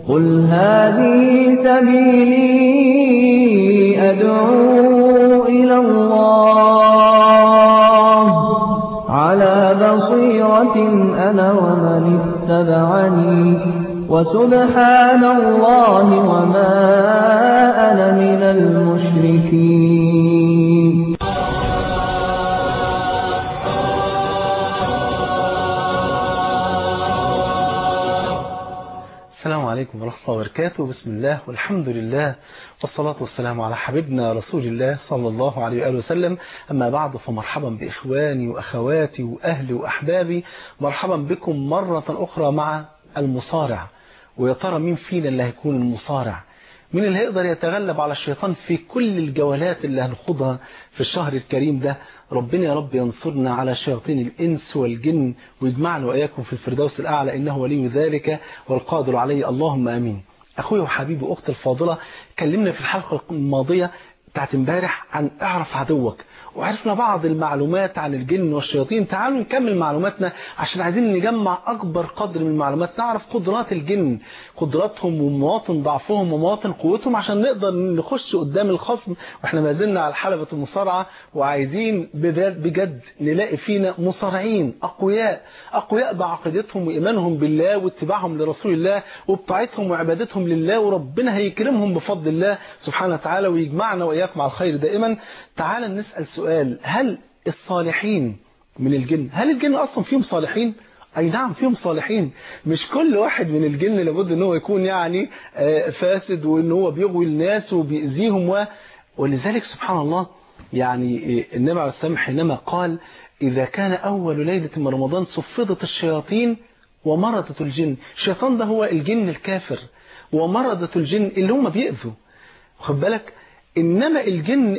قل هذه سبيلي أدعو إلى الله على بصيرة أنا ومن اتبعني وسبحان الله وما أنا من المشركين السلام عليكم ورحمة الله وبركاته بسم الله والحمد لله والصلاة والسلام على حبيبنا رسول الله صلى الله عليه وآله وسلم أما بعد فمرحبا بإخواني وأخواتي وأهلي وأحبابي مرحبا بكم مرة أخرى مع المصارع ويا ترى مين فينا اللي هيكون المصارع مين اللي هيقدر يتغلب على الشيطان في كل الجولات اللي هنخوضها في الشهر الكريم ده ربنا يا رب ينصرنا على شياطين الإنس والجن ويجمعنا وإياكم في الفردوس الأعلى إنه ولي ذلك والقادر عليه اللهم آمين أخوي وحبيبي أختي الفاضلة كلمنا في الحلقة الماضية بتاعت امبارح عن اعرف عدوك وعرفنا بعض المعلومات عن الجن والشياطين تعالوا نكمل معلوماتنا عشان عايزين نجمع أكبر قدر من المعلومات نعرف قدرات الجن قدراتهم ومواطن ضعفهم ومواطن قوتهم عشان نقدر نخش قدام الخصم واحنا ما زلنا على حلبة المصارعة وعايزين بجد نلاقي فينا مصارعين أقوياء أقوياء بعقيدتهم وإيمانهم بالله واتباعهم لرسول الله وبطاعتهم وعبادتهم لله وربنا هيكرمهم بفضل الله سبحانه وتعالى ويجمعنا وإياكم على الخير دائما تعال نسأل سؤال هل الصالحين من الجن هل الجن أصلا فيهم صالحين أي نعم فيهم صالحين مش كل واحد من الجن لابد ان هو يكون يعني فاسد وان هو بيغوي الناس وبيأذيهم و... ولذلك سبحان الله يعني النبي عليه السلام حينما قال إذا كان أول ليلة من رمضان صفدت الشياطين ومرضت الجن الشيطان ده هو الجن الكافر ومرضت الجن اللي هم بيأذوا خد بالك إنما الجن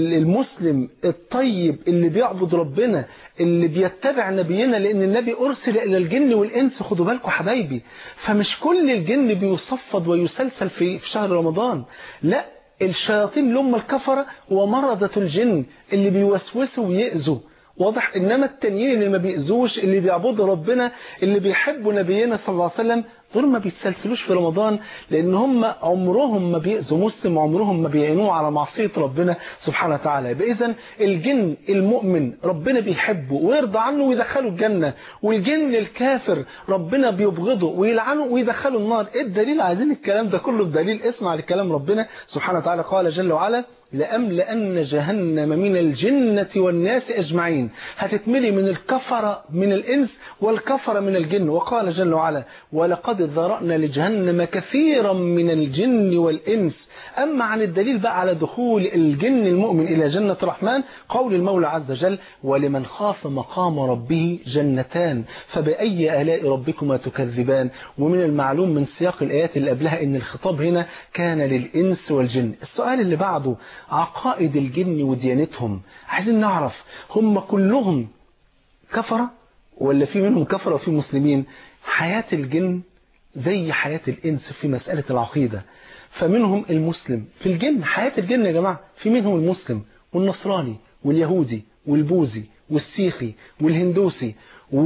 المسلم الطيب اللي بيعبد ربنا اللي بيتبع نبينا لأن النبي أرسل إلى الجن والإنس خدوا بالكم حبايبي فمش كل الجن بيصفد ويسلسل في شهر رمضان لا الشياطين اللي هم الكفرة ومرضة الجن اللي بيوسوسوا ويأذوا واضح انما التانيين اللي ما بيأذوش اللي بيعبدوا ربنا اللي بيحبوا نبينا صلى الله عليه وسلم دول ما بيتسلسلوش في رمضان لان هم عمرهم ما بيأذوا مسلم عمرهم ما بيعينوه على معصية ربنا سبحانه وتعالى يبقى اذا الجن المؤمن ربنا بيحبه ويرضى عنه ويدخله الجنة والجن الكافر ربنا بيبغضه ويلعنه ويدخله النار ايه الدليل عايزين الكلام ده كله بدليل اسمع لكلام ربنا سبحانه وتعالى قال جل وعلا لأملأن جهنم من الجنة والناس أجمعين هتتملي من الكفرة من الإنس والكفرة من الجن وقال جل وعلا ولقد ذرأنا لجهنم كثيرا من الجن والإنس أما عن الدليل بقى على دخول الجن المؤمن إلى جنة الرحمن قول المولى عز وجل ولمن خاف مقام ربه جنتان فبأي آلاء ربكما تكذبان ومن المعلوم من سياق الآيات اللي قبلها إن الخطاب هنا كان للإنس والجن السؤال اللي بعده عقائد الجن وديانتهم عايزين نعرف هم كلهم كفرة ولا في منهم كفرة وفي مسلمين حياة الجن زي حياة الإنس في مسألة العقيدة فمنهم المسلم في الجن حياة الجن يا جماعة في منهم المسلم والنصراني واليهودي والبوذي والسيخي والهندوسي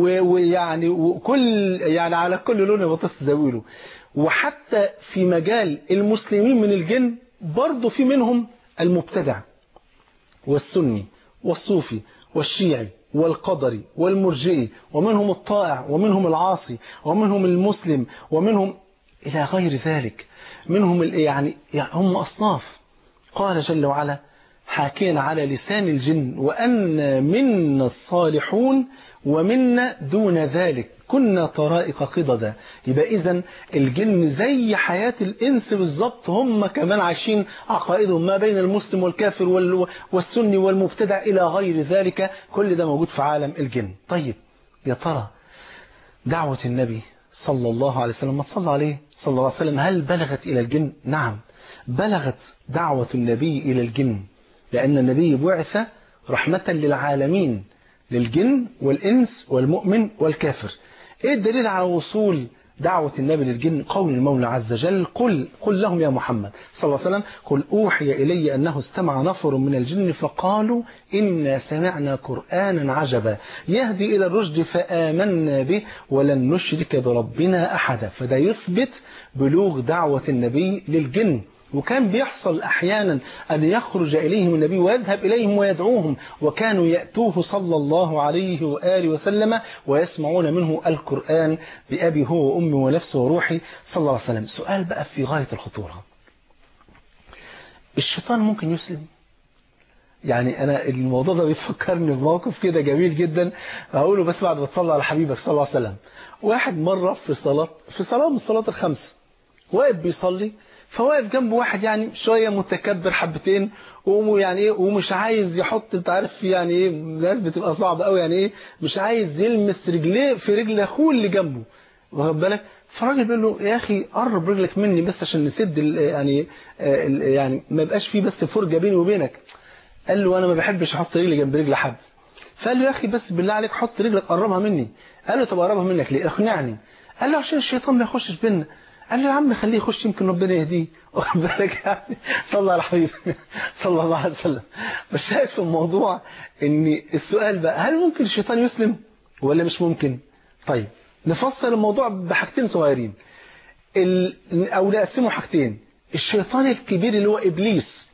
ويعني وكل يعني على كل لون بطس زاويله وحتى في مجال المسلمين من الجن برضه في منهم المبتدع والسني والصوفي والشيعي والقدري والمرجئي ومنهم الطائع ومنهم العاصي ومنهم المسلم ومنهم إلى غير ذلك منهم يعني, يعني هم أصناف قال جل وعلا حاكيا على لسان الجن وأن منا الصالحون ومنا دون ذلك كنا طرائق قضدا يبقى إذا الجن زي حياة الإنس بالظبط هم كمان عايشين عقائدهم ما بين المسلم والكافر والسني والمبتدع إلى غير ذلك كل ده موجود في عالم الجن طيب يا ترى دعوة النبي صلى الله عليه وسلم ما صلى عليه صلى الله عليه وسلم هل بلغت إلى الجن نعم بلغت دعوة النبي إلى الجن لأن النبي بعث رحمة للعالمين للجن والإنس والمؤمن والكافر ايه الدليل على وصول دعوة النبي للجن قول المولى عز وجل قل قل لهم يا محمد صلى الله عليه وسلم قل أوحي إلي أنه استمع نفر من الجن فقالوا إنا سمعنا قرآنا عجبا يهدي إلى الرشد فآمنا به ولن نشرك بربنا أحدا فده يثبت بلوغ دعوة النبي للجن وكان بيحصل أحيانا أن يخرج إليهم النبي ويذهب إليهم ويدعوهم وكانوا يأتوه صلى الله عليه وآله وسلم ويسمعون منه القرآن بأبي هو وأمي ونفسه وروحي صلى الله عليه وسلم سؤال بقى في غاية الخطورة الشيطان ممكن يسلم يعني أنا الموضوع ده بيفكرني بموقف كده جميل جدا هقوله بس بعد ما تصلى على حبيبك صلى الله عليه وسلم واحد مرة في صلاة في صلاة من الصلاة الخمس واقف بيصلي فواقف جنبه واحد يعني شوية متكبر حبتين ويعني ايه ومش عايز يحط انت عارف يعني ايه الناس بتبقى صعبة قوي يعني ايه مش عايز يلمس رجليه في رجل اخوه اللي جنبه واخد بالك فالراجل بيقول له يا اخي قرب رجلك مني بس عشان نسد ال يعني ال يعني ما يبقاش فيه بس فرجة بيني وبينك قال له انا ما بحبش احط رجلي جنب رجل حد فقال له يا اخي بس بالله عليك حط رجلك قربها مني قال له طب قربها منك ليه اقنعني قال له عشان الشيطان ما يخشش بينا قال له يا عم خليه يخش يمكن ربنا يهديه واخد بالك يعني صلى على حبيبي صلى الله عليه وسلم بس شايف في الموضوع ان السؤال بقى هل ممكن الشيطان يسلم ولا مش ممكن طيب نفصل الموضوع بحاجتين صغيرين ال... او نقسمه حاجتين الشيطان الكبير اللي هو ابليس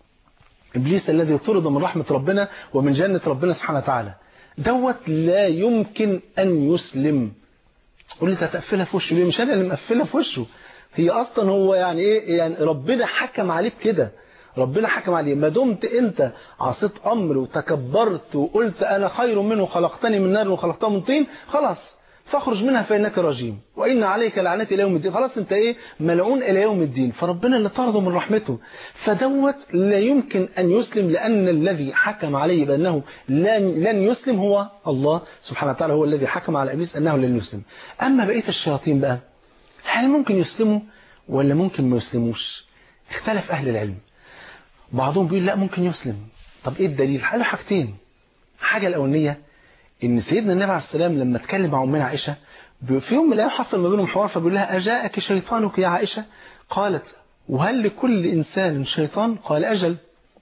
ابليس الذي طرد من رحمه ربنا ومن جنه ربنا سبحانه وتعالى دوت لا يمكن ان يسلم قول لي انت هتقفلها في وشه ليه مش انا اللي مقفلها في وشه هي اصلا هو يعني ايه يعني ربنا حكم عليه بكده ربنا حكم عليه ما دمت انت عصيت امر وتكبرت وقلت انا خير منه خلقتني من نار وخلقته من طين خلاص فاخرج منها فانك رجيم وان عليك لعنتي الى يوم الدين خلاص انت ايه ملعون الى يوم الدين فربنا اللي طرده من رحمته فدوت لا يمكن ان يسلم لان الذي حكم عليه بانه لن لن يسلم هو الله سبحانه وتعالى هو الذي حكم على ابليس انه لن يسلم اما بقيه الشياطين بقى هل ممكن يسلموا ولا ممكن ما يسلموش اختلف اهل العلم بعضهم بيقول لا ممكن يسلم طب ايه الدليل قالوا حاجتين الحاجه الاولانيه ان سيدنا النبي عليه السلام لما اتكلم مع امنا عائشه في يوم من الايام حصل ما بينهم حوار فبيقول لها اجاءك شيطانك يا عائشه قالت وهل لكل انسان شيطان قال اجل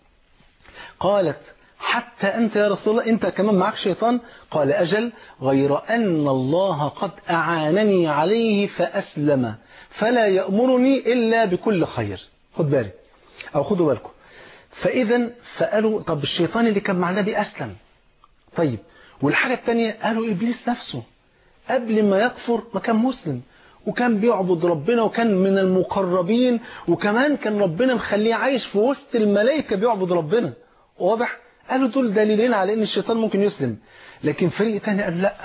قالت حتى أنت يا رسول الله أنت كمان معك شيطان قال أجل غير أن الله قد أعانني عليه فأسلم فلا يأمرني إلا بكل خير خد بالك أو خدوا بالكم فإذا فقالوا طب الشيطان اللي كان مع النبي أسلم طيب والحاجة الثانية قالوا إبليس نفسه قبل ما يكفر ما كان مسلم وكان بيعبد ربنا وكان من المقربين وكمان كان ربنا مخليه عايش في وسط الملائكة بيعبد ربنا واضح قالوا دول دليلين على ان الشيطان ممكن يسلم لكن فريق تاني قال لا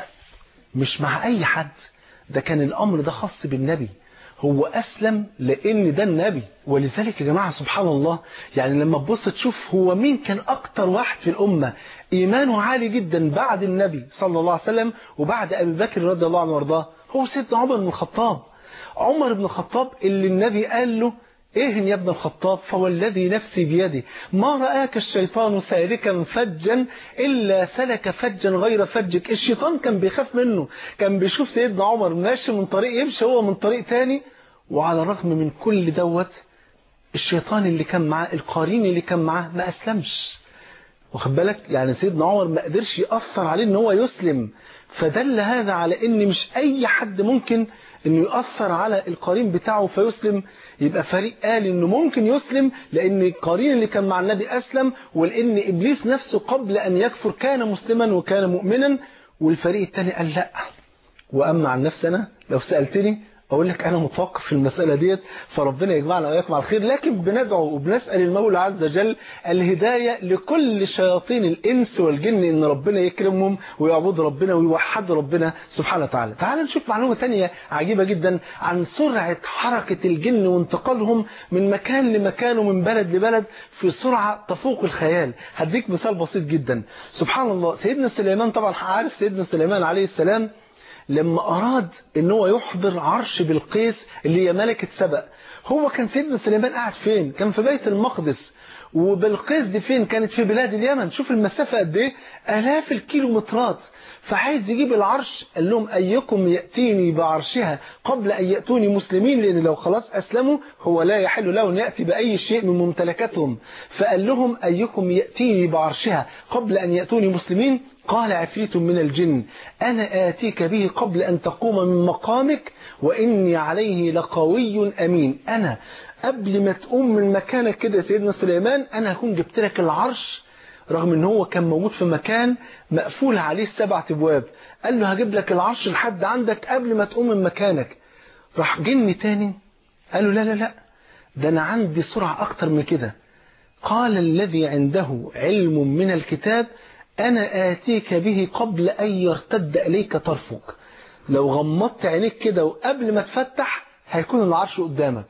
مش مع اي حد ده كان الامر ده خاص بالنبي هو اسلم لان ده النبي ولذلك يا جماعه سبحان الله يعني لما تبص تشوف هو مين كان اكتر واحد في الامه ايمانه عالي جدا بعد النبي صلى الله عليه وسلم وبعد ابي بكر رضي الله عنه وارضاه هو سيدنا عمر بن الخطاب عمر بن الخطاب اللي النبي قال له ايه يا ابن الخطاب فوالذي نفسي بيده ما رآك الشيطان سالكا فجا إلا سلك فجا غير فجك الشيطان كان بيخاف منه كان بيشوف سيدنا عمر ماشي من طريق يمشي هو من طريق تاني وعلى الرغم من كل دوت الشيطان اللي كان معاه القارين اللي كان معاه ما أسلمش واخد بالك يعني سيدنا عمر ما قدرش يأثر عليه ان هو يسلم فدل هذا على ان مش اي حد ممكن انه يأثر على القرين بتاعه فيسلم يبقى فريق قال انه ممكن يسلم لان القرين اللي كان مع النبي اسلم ولان ابليس نفسه قبل ان يكفر كان مسلما وكان مؤمنا والفريق الثاني قال لا واما عن نفسي انا لو سالتني اقول لك انا متوقف في المساله ديت فربنا يجمعنا واياكم على الخير لكن بندعو وبنسال المولى عز وجل الهدايه لكل شياطين الانس والجن ان ربنا يكرمهم ويعبدوا ربنا ويوحدوا ربنا سبحانه وتعالى تعال نشوف معلومه ثانيه عجيبه جدا عن سرعه حركه الجن وانتقالهم من مكان لمكان ومن بلد لبلد في سرعه تفوق الخيال هديك مثال بسيط جدا سبحان الله سيدنا سليمان طبعا عارف سيدنا سليمان عليه السلام لما أراد ان هو يحضر عرش بالقيس اللي هي ملكة سبأ هو كان سيدنا سليمان قاعد فين كان في بيت المقدس وبلقيس دي فين كانت في بلاد اليمن شوف المسافة قد ايه آلاف الكيلومترات فعايز يجيب العرش قال لهم أيكم يأتيني بعرشها قبل أن يأتوني مسلمين لأن لو خلاص أسلموا هو لا يحل له أن يأتي بأي شيء من ممتلكاتهم فقال لهم أيكم يأتيني بعرشها قبل أن يأتوني مسلمين قال عفريت من الجن أنا آتيك به قبل أن تقوم من مقامك وإني عليه لقوي أمين أنا قبل ما تقوم من مكانك كده يا سيدنا سليمان أنا هكون جبت لك العرش رغم ان هو كان موجود في مكان مقفول عليه السبع ابواب قال له هجيب لك العرش لحد عندك قبل ما تقوم من مكانك راح جن تاني قال له لا لا لا ده انا عندي سرعة اكتر من كده قال الذي عنده علم من الكتاب انا اتيك به قبل ان يرتد اليك طرفك لو غمضت عينيك كده وقبل ما تفتح هيكون العرش قدامك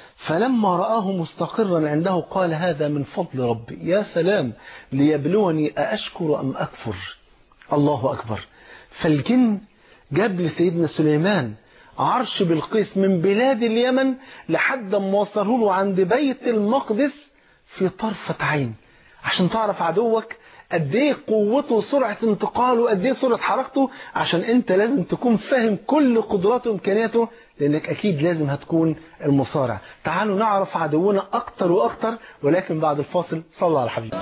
فلما رآه مستقرا عنده قال هذا من فضل ربي يا سلام ليبلوني أأشكر أم أكفر الله أكبر فالجن جاب لسيدنا سليمان عرش بلقيس من بلاد اليمن لحد ما وصله له عند بيت المقدس في طرفة عين عشان تعرف عدوك قد ايه قوته وسرعة انتقاله وقد ايه سرعة حركته عشان انت لازم تكون فاهم كل قدراته وامكانياته لانك اكيد لازم هتكون المصارع تعالوا نعرف عدونا اكتر واكتر ولكن بعد الفاصل صلى على الحبيب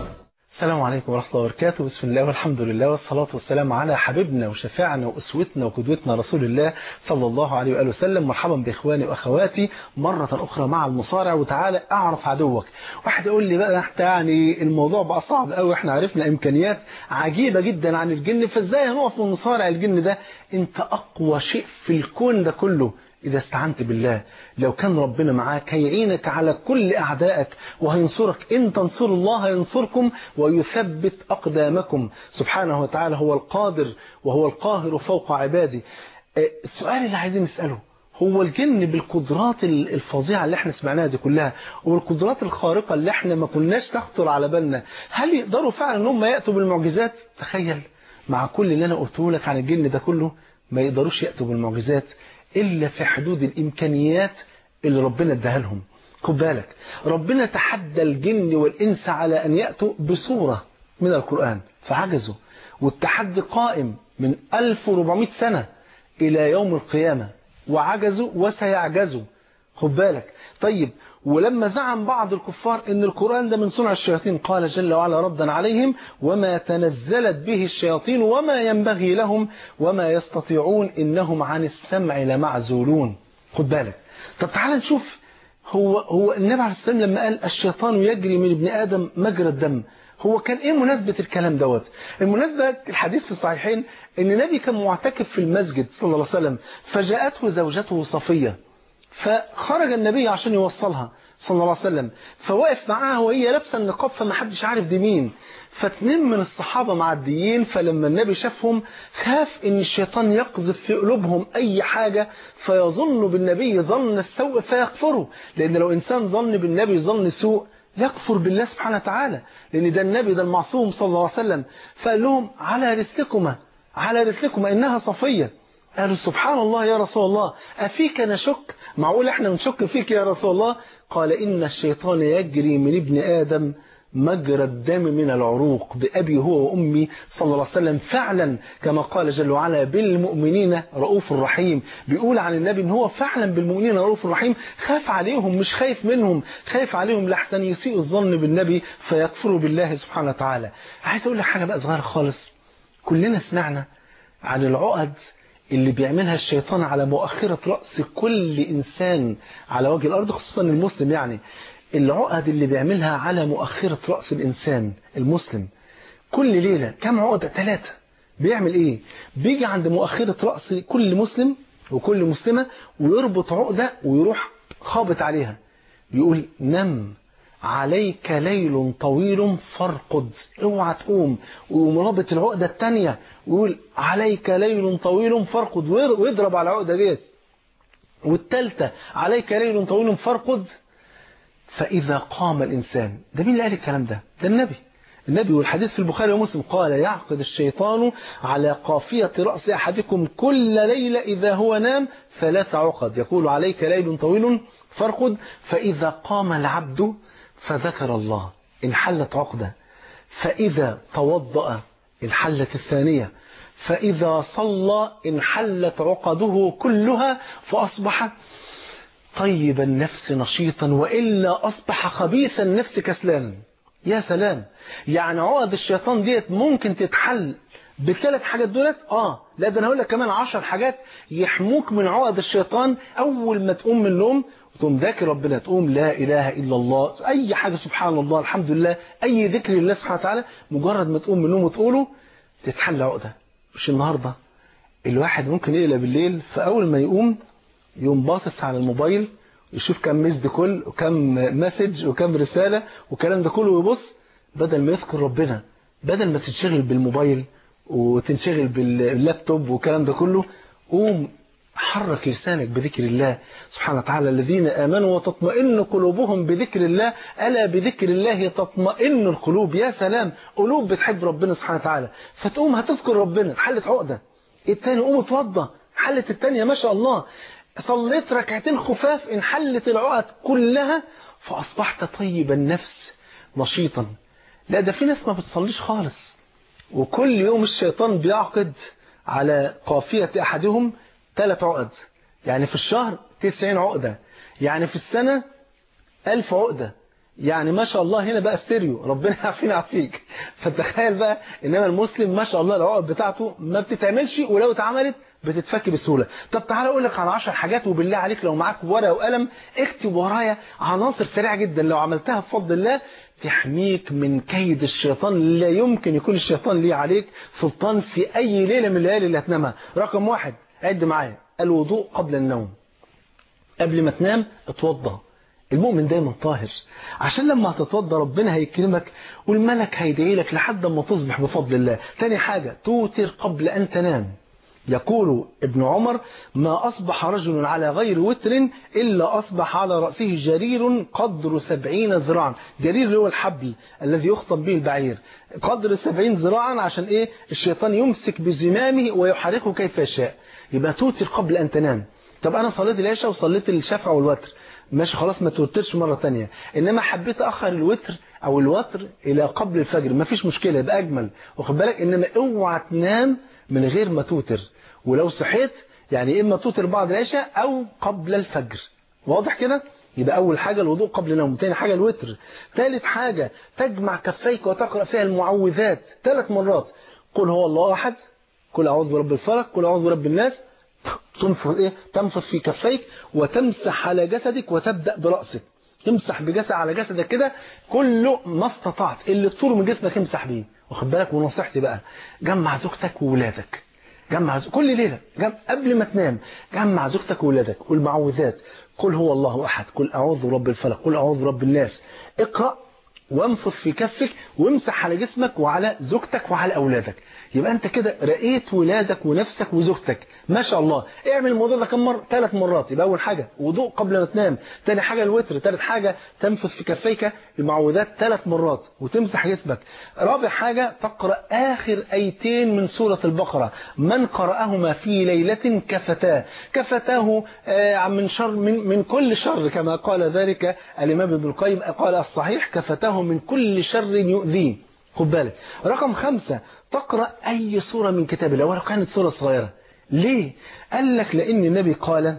السلام عليكم ورحمة الله وبركاته بسم الله والحمد لله والصلاة والسلام على حبيبنا وشفاعنا وأسوتنا وقدوتنا رسول الله صلى الله عليه وآله وسلم مرحبا بإخواني وأخواتي مرة أخرى مع المصارع وتعالى أعرف عدوك واحد يقول لي بقى احنا يعني الموضوع بقى صعب قوي احنا عرفنا إمكانيات عجيبة جدا عن الجن فازاي هنقف من مصارع الجن ده انت أقوى شيء في الكون ده كله إذا استعنت بالله لو كان ربنا معاك هيعينك على كل أعدائك وهينصرك إن تنصروا الله ينصركم ويثبت أقدامكم سبحانه وتعالى هو القادر وهو القاهر فوق عباده السؤال اللي عايزين نسأله هو الجن بالقدرات الفظيعة اللي احنا سمعناها دي كلها والقدرات الخارقة اللي احنا ما كناش تخطر على بالنا هل يقدروا فعلا ان هم يأتوا بالمعجزات تخيل مع كل اللي انا قلته لك عن الجن ده كله ما يقدروش يأتوا بالمعجزات إلا في حدود الإمكانيات اللي ربنا اداها لهم خد بالك ربنا تحدى الجن والإنس على أن يأتوا بصورة من القرآن فعجزوا والتحدي قائم من 1400 سنة إلى يوم القيامة وعجزوا وسيعجزوا خد بالك طيب ولما زعم بعض الكفار ان القرآن ده من صنع الشياطين قال جل وعلا ردا عليهم وما تنزلت به الشياطين وما ينبغي لهم وما يستطيعون انهم عن السمع لمعزولون خد بالك طب تعال نشوف هو هو النبي عليه السلام لما قال الشيطان يجري من ابن ادم مجرى الدم هو كان ايه مناسبة الكلام دوت المناسبة الحديث في الصحيحين ان النبي كان معتكف في المسجد صلى الله عليه وسلم فجاءته زوجته صفية فخرج النبي عشان يوصلها صلى الله عليه وسلم فوقف معاها وهي لابسه النقاب فما حدش عارف دي مين فاتنين من الصحابة معديين فلما النبي شافهم خاف ان الشيطان يقذف في قلوبهم اي حاجة فيظن بالنبي ظن السوء فيكفروا لان لو انسان ظن بالنبي ظن سوء يكفر بالله سبحانه وتعالى لان ده النبي ده المعصوم صلى الله عليه وسلم فقال لهم على رسلكما على رسلكما انها صفيه قالوا سبحان الله يا رسول الله أفيك نشك معقول احنا نشك فيك يا رسول الله قال إن الشيطان يجري من ابن آدم مجرى الدم من العروق بأبي هو وأمي صلى الله عليه وسلم فعلا كما قال جل وعلا بالمؤمنين رؤوف رحيم بيقول عن النبي ان هو فعلا بالمؤمنين رؤوف رحيم خاف عليهم مش خايف منهم خايف عليهم لحسن يسيء الظن بالنبي فيكفروا بالله سبحانه وتعالى عايز اقول لك حاجة بقى صغيرة خالص كلنا سمعنا عن العقد اللي بيعملها الشيطان على مؤخرة رأس كل إنسان على وجه الأرض خصوصا المسلم يعني العقد اللي بيعملها على مؤخرة رأس الإنسان المسلم كل ليلة كم عقدة ثلاثة بيعمل إيه بيجي عند مؤخرة رأس كل مسلم وكل مسلمة ويربط عقدة ويروح خابط عليها بيقول نم عليك ليل طويل فارقد اوعى تقوم ويقوم رابط العقده الثانيه ويقول عليك ليل طويل فارقد ويضرب على العقده ديت والثالثه عليك ليل طويل فارقد فاذا قام الانسان ده مين اللي قال الكلام ده ده النبي النبي والحديث في البخاري ومسلم قال يعقد الشيطان على قافية رأس أحدكم كل ليلة إذا هو نام ثلاث عقد يقول عليك ليل طويل فارقد فإذا قام العبد فذكر الله انحلت عقدة فإذا توضأ انحلت الثانية فإذا صلى انحلت عقده كلها فأصبح طيب النفس نشيطا وإلا أصبح خبيث النفس كسلانا يا سلام يعني عقد الشيطان ديت ممكن تتحل بالثلاث حاجات دولت اه لا ده انا هقول لك كمان عشر حاجات يحموك من عقد الشيطان اول ما تقوم من النوم تقوم ذاكر ربنا تقوم لا اله الا الله اي حاجه سبحان الله الحمد لله اي ذكر لله سبحانه وتعالى مجرد ما تقوم من النوم وتقوله تتحل عقده مش النهارده الواحد ممكن يقلب بالليل فاول ما يقوم يقوم باصص على الموبايل يشوف كم مسد كل وكم مسج وكم رساله والكلام ده كله ويبص بدل ما يذكر ربنا بدل ما تنشغل بالموبايل وتنشغل باللابتوب والكلام ده كله قوم حرك لسانك بذكر الله سبحانه وتعالى الذين آمنوا وتطمئن قلوبهم بذكر الله ألا بذكر الله تطمئن القلوب يا سلام قلوب بتحب ربنا سبحانه وتعالى فتقوم هتذكر ربنا حلت عقدة التاني قوم اتوضى حلت التانية ما شاء الله صليت ركعتين خفاف انحلت العقد كلها فأصبحت طيب النفس نشيطا لا ده في ناس ما بتصليش خالص وكل يوم الشيطان بيعقد على قافية أحدهم ثلاث عقد يعني في الشهر تسعين عقدة يعني في السنة ألف عقدة يعني ما شاء الله هنا بقى ستيريو ربنا يعافينا يعافيك فتخيل بقى انما المسلم ما شاء الله العقد بتاعته ما بتتعملش ولو اتعملت بتتفك بسهوله طب تعالى اقول لك على 10 حاجات وبالله عليك لو معاك ورقه وقلم اكتب ورايا عناصر سريعه جدا لو عملتها بفضل الله تحميك من كيد الشيطان لا يمكن يكون الشيطان ليه عليك سلطان في اي ليله من الليالي اللي هتنامها رقم واحد عد معايا الوضوء قبل النوم قبل ما تنام اتوضى المؤمن دايما طاهر عشان لما هتتوضى ربنا هيكرمك والملك هيدعي لك لحد ما تصبح بفضل الله تاني حاجة توتر قبل أن تنام يقول ابن عمر ما أصبح رجل على غير وتر إلا أصبح على رأسه جرير قدر سبعين ذراعا جرير اللي هو الحبل الذي يخطب به البعير قدر سبعين ذراعا عشان إيه الشيطان يمسك بزمامه ويحركه كيف يشاء يبقى توتر قبل أن تنام طب أنا صليت العشاء وصليت الشفع والوتر ماشي خلاص ما توترش مرة تانية إنما حبيت أخر الوتر أو الوتر إلى قبل الفجر ما فيش مشكلة يبقى أجمل واخد بالك إنما اوعى تنام من غير ما توتر ولو صحيت يعني إما توتر بعد العشاء أو قبل الفجر واضح كده يبقى أول حاجة الوضوء قبل النوم تاني حاجة الوتر ثالث حاجة تجمع كفيك وتقرأ فيها المعوذات ثلاث مرات قل هو الله أحد قل أعوذ برب الفلق قل أعوذ برب الناس تنفث إيه؟ تنفث في كفيك وتمسح على جسدك وتبدأ برأسك تمسح بجسد على جسدك كده كله ما استطعت اللي تطور من جسمك امسح بيه واخد بالك ونصيحتي بقى جمع زوجتك وولادك جمع ز... كل ليلة جمع... قبل ما تنام جمع زوجتك وولادك والمعوذات قل هو الله أحد قل أعوذ برب الفلق قل أعوذ برب الناس اقرأ وانفث في كفك وامسح على جسمك وعلى زوجتك وعلى أولادك يبقى أنت كده رأيت ولادك ونفسك وزوجتك ما شاء الله اعمل الموضوع ده كم مرة ثلاث مرات يبقى أول حاجة وضوء قبل ما تنام ثاني حاجة الوتر ثالث حاجة تنفث في كفيك المعوذات ثلاث مرات وتمسح جسمك رابع حاجة تقرأ آخر أيتين من سورة البقرة من قرأهما في ليلة كفتاه كفتاه من شر من, من كل شر كما قال ذلك الإمام ابن القيم قال الصحيح كفتاه من كل شر يؤذيه خد بالك رقم خمسة تقرأ أي سورة من كتاب الله ولو كانت سورة صغيرة ليه؟ قال لك لأن النبي قال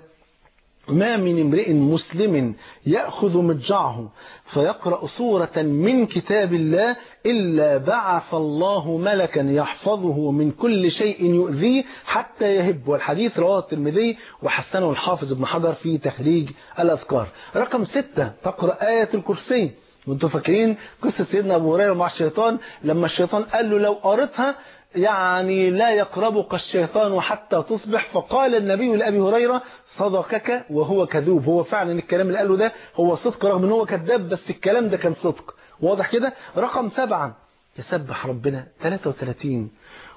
ما من امرئ مسلم يأخذ مضجعه فيقرأ سورة من كتاب الله إلا بعث الله ملكا يحفظه من كل شيء يؤذيه حتى يهب والحديث رواه الترمذي وحسنه الحافظ ابن حجر في تخريج الأذكار رقم ستة تقرأ آية الكرسي وانتوا فاكرين قصة سيدنا أبو هريرة مع الشيطان لما الشيطان قال له لو قرتها يعني لا يقربك الشيطان حتى تصبح فقال النبي لأبي هريرة صدقك وهو كذوب هو فعلا الكلام اللي قاله ده هو صدق رغم ان هو كذاب بس الكلام ده كان صدق واضح كده رقم سبعة يسبح ربنا 33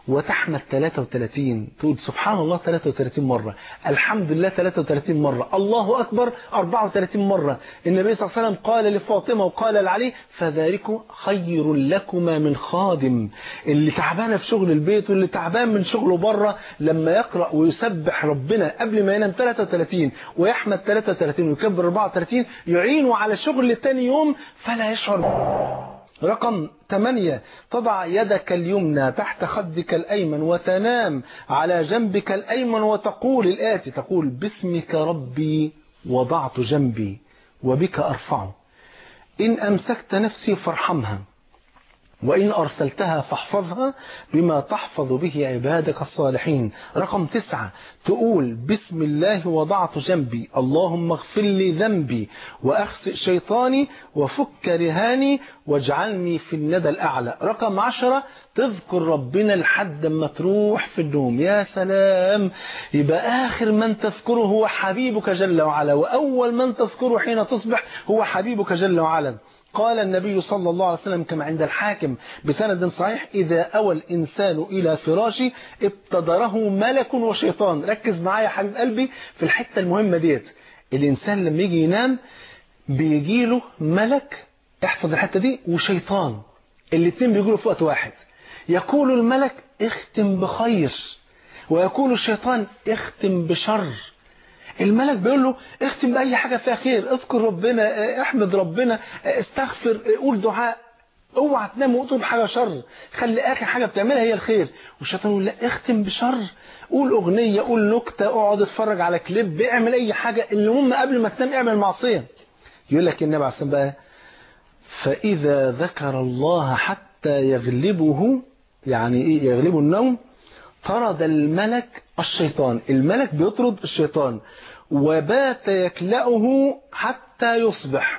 وتحمد 33 تقول سبحان الله 33 مرة الحمد لله 33 مرة الله أكبر 34 مرة النبي صلى الله عليه وسلم قال لفاطمة وقال لعلي فذلك خير لكما من خادم اللي تعبانة في شغل البيت واللي تعبان من شغله بره لما يقرأ ويسبح ربنا قبل ما ينام 33 ويحمد 33 ويكبر 34 يعينه على شغل تاني يوم فلا يشعر رقم 8 تضع يدك اليمنى تحت خدك الأيمن وتنام على جنبك الأيمن وتقول الآتي تقول باسمك ربي وضعت جنبي وبك أرفعه إن أمسكت نفسي فارحمها وإن أرسلتها فاحفظها بما تحفظ به عبادك الصالحين رقم تسعة تقول بسم الله وضعت جنبي اللهم اغفر لي ذنبي وأخسئ شيطاني وفك رهاني واجعلني في الندى الأعلى رقم عشرة تذكر ربنا لحد ما تروح في النوم يا سلام يبقى آخر من تذكره هو حبيبك جل وعلا وأول من تذكره حين تصبح هو حبيبك جل وعلا قال النبي صلى الله عليه وسلم كما عند الحاكم بسند صحيح إذا أوى الإنسان إلى فراشه ابتدره ملك وشيطان ركز معايا يا حبيب قلبي في الحتة المهمة ديت الإنسان لما يجي ينام بيجيله ملك احفظ الحتة دي وشيطان الاثنين بيجيله في وقت واحد يقول الملك اختم بخير ويقول الشيطان اختم بشر الملك بيقول له اختم بأي حاجة فيها خير اذكر ربنا احمد ربنا استغفر قول دعاء اوعى تنام وتقول حاجة شر خلي اخر حاجة بتعملها هي الخير والشيطان يقول لا اختم بشر قول اغنية قول نكتة اقعد اتفرج على كليب اعمل اي حاجة المهم قبل ما تنام اعمل معصية يقول لك النبي عليه الصلاة بقى فإذا ذكر الله حتى يغلبه يعني ايه يغلبه النوم طرد الملك الشيطان الملك بيطرد الشيطان وبات يكلأه حتى يصبح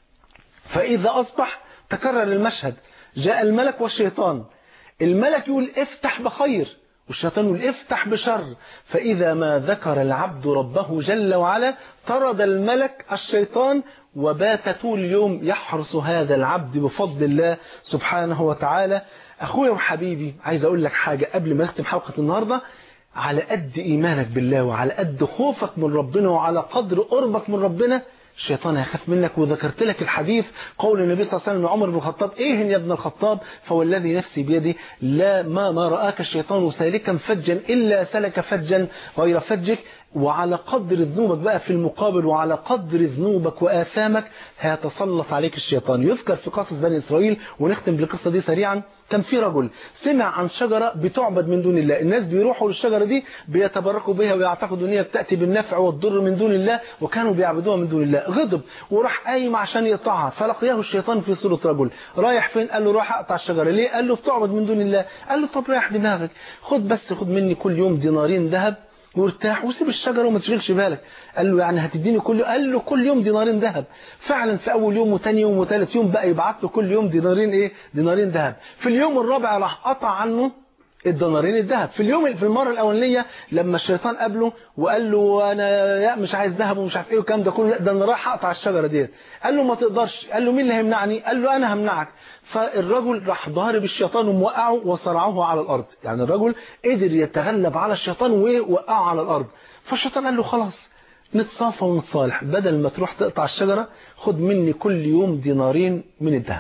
فإذا أصبح تكرر المشهد جاء الملك والشيطان الملك يقول افتح بخير والشيطان يقول افتح بشر فإذا ما ذكر العبد ربه جل وعلا طرد الملك الشيطان وبات طول اليوم يحرس هذا العبد بفضل الله سبحانه وتعالى أخويا وحبيبي عايز أقول لك حاجة قبل ما نختم حلقة النهاردة على قد إيمانك بالله وعلى قد خوفك من ربنا وعلى قدر قربك من ربنا الشيطان هيخاف منك وذكرت لك الحديث قول النبي صلى الله عليه وسلم لعمر بن الخطاب ايه يا ابن الخطاب فوالذي نفسي بيدي لا ما ما رآك الشيطان سالكا فجا إلا سلك فجا غير فجك وعلى قدر ذنوبك بقى في المقابل وعلى قدر ذنوبك وآثامك هيتسلط عليك الشيطان يذكر في قصص بني إسرائيل ونختم بالقصة دي سريعا كان في رجل سمع عن شجرة بتعبد من دون الله الناس بيروحوا للشجرة دي بيتبركوا بها ويعتقدوا ان هي بتأتي بالنفع والضر من دون الله وكانوا بيعبدوها من دون الله غضب وراح قايم عشان يقطعها فلقياه الشيطان في صورة رجل رايح فين قال له راح اقطع الشجرة ليه قال له بتعبد من دون الله قال له طب رايح دماغك خد بس خد مني كل يوم دينارين ذهب وارتاح وسيب الشجرة وما تشغلش بالك قال له يعني هتديني كل قال له كل يوم دينارين ذهب فعلا في اول يوم وثاني يوم وثالث يوم بقى يبعت له كل يوم دينارين ايه دينارين ذهب في اليوم الرابع راح قطع عنه الدينارين الذهب في اليوم في المره الاولانيه لما الشيطان قابله وقال له انا مش عايز ذهب ومش عارف ايه والكلام ده كله ده انا رايح اقطع الشجره ديت قال له ما تقدرش قال له مين اللي هيمنعني قال له انا همنعك فالرجل راح ضارب الشيطان وموقعه وصرعه على الارض يعني الرجل قدر يتغلب على الشيطان ووقعه على الارض فالشيطان قال له خلاص نتصافى ونتصالح بدل ما تروح تقطع الشجره خد مني كل يوم دينارين من الذهب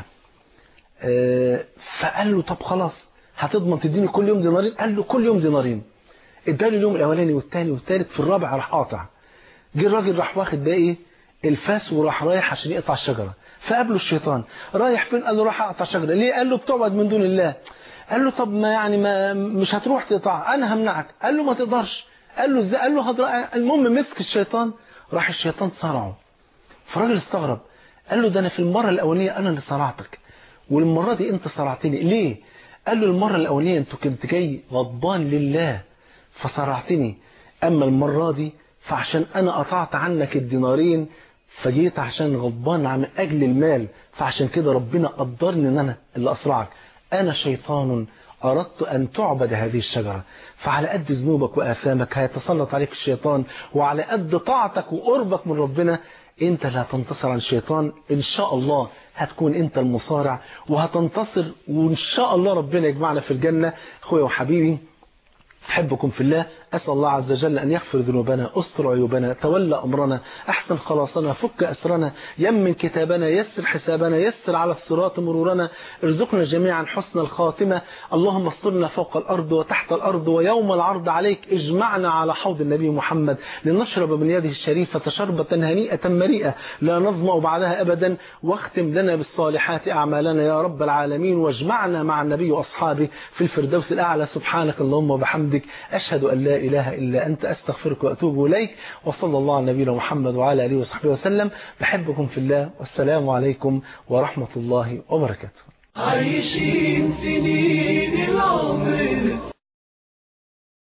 فقال له طب خلاص هتضمن تديني كل يوم دينارين قال له كل يوم دينارين اداله اليوم الاولاني والثاني والثالث في الرابع راح قاطع جه الراجل راح واخد بقى ايه الفاس وراح رايح عشان يقطع الشجره فقابله الشيطان رايح فين قال له راح اقطع الشجره ليه قال له بتعبد من دون الله قال له طب ما يعني ما مش هتروح تقطع انا همنعك قال له ما تقدرش قال له ازاي قال له هضرع المهم مسك الشيطان راح الشيطان صرعه فالراجل استغرب قال له ده انا في المره الاولانيه انا اللي صرعتك والمره دي انت صرعتني ليه قال له المرة الأولانية أنت كنت جاي غضبان لله فصرعتني أما المرة دي فعشان أنا قطعت عنك الدينارين فجيت عشان غضبان عن أجل المال فعشان كده ربنا قدرني أن أنا اللي أسرعك أنا شيطان أردت أن تعبد هذه الشجرة فعلى قد ذنوبك وآثامك هيتسلط عليك الشيطان وعلى قد طاعتك وقربك من ربنا انت لا تنتصر على الشيطان ان شاء الله هتكون انت المصارع وهتنتصر وان شاء الله ربنا يجمعنا في الجنة اخويا وحبيبي أحبكم في الله أسأل الله عز وجل أن يغفر ذنوبنا أستر عيوبنا تولى أمرنا أحسن خلاصنا فك أسرنا يمن كتابنا يسر حسابنا يسر على الصراط مرورنا ارزقنا جميعا حسن الخاتمة اللهم استرنا فوق الأرض وتحت الأرض ويوم العرض عليك اجمعنا على حوض النبي محمد لنشرب من يده الشريفة شربة هنيئة مريئة لا نظمأ بعدها أبدا واختم لنا بالصالحات أعمالنا يا رب العالمين واجمعنا مع النبي وأصحابه في الفردوس الأعلى سبحانك اللهم وبحمدك أشهد أن لا إله إلا أنت أستغفرك وأتوب إليك وصلى الله على نبينا محمد وعلى آله وصحبه وسلم بحبكم في الله والسلام عليكم ورحمة الله وبركاته عايشين سنين العمر